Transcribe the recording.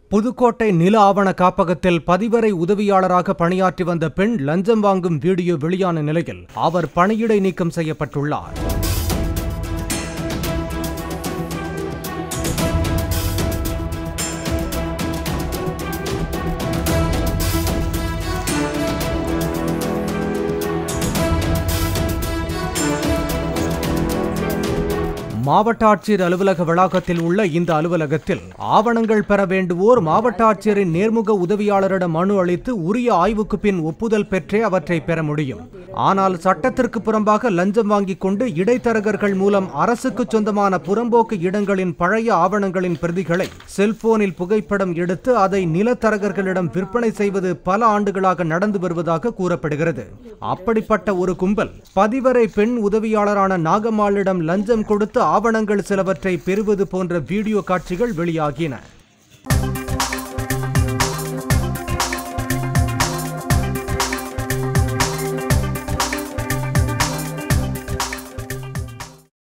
புதுக்கோட்டை நில ஆவண காப்பகத்தில் பதிவரை உதவியாளராக பணியாற்றி வந்த பெண் லஞ்சம் வாங்கும் வீடியோ வெளியான நிலையில் அவர் பணியிடை நீக்கம் செய்யப்பட்டுள்ளார் மாவட்ட ஆட்சியர் அலுவலக வளாகத்தில் உள்ள இந்த அலுவலகத்தில் ஆவணங்கள் பெற வேண்டுவோர் மாவட்ட ஆட்சியரின் நேர்முக உதவியாளரிடம் மனு அளித்து உரிய ஆய்வுக்கு பின் ஒப்புதல் பெற்றே அவற்றை பெற முடியும் ஆனால் சட்டத்திற்கு புறம்பாக லஞ்சம் வாங்கிக் கொண்டு இடைத்தரகர்கள் மூலம் அரசுக்கு சொந்தமான புறம்போக்கு இடங்களின் பழைய ஆவணங்களின் பிரதிகளை செல்போனில் புகைப்படம் எடுத்து அதை நிலத்தரகர்களிடம் விற்பனை செய்வது பல ஆண்டுகளாக நடந்து வருவதாக கூறப்படுகிறது அப்படிப்பட்ட ஒரு கும்பல் பதிவரை பெண் உதவியாளரான நாகம்மாளிடம் லஞ்சம் கொடுத்து ஆவணங்கள் சிலவற்றை பெறுவது போன்ற வீடியோ காட்சிகள் வெளியாகின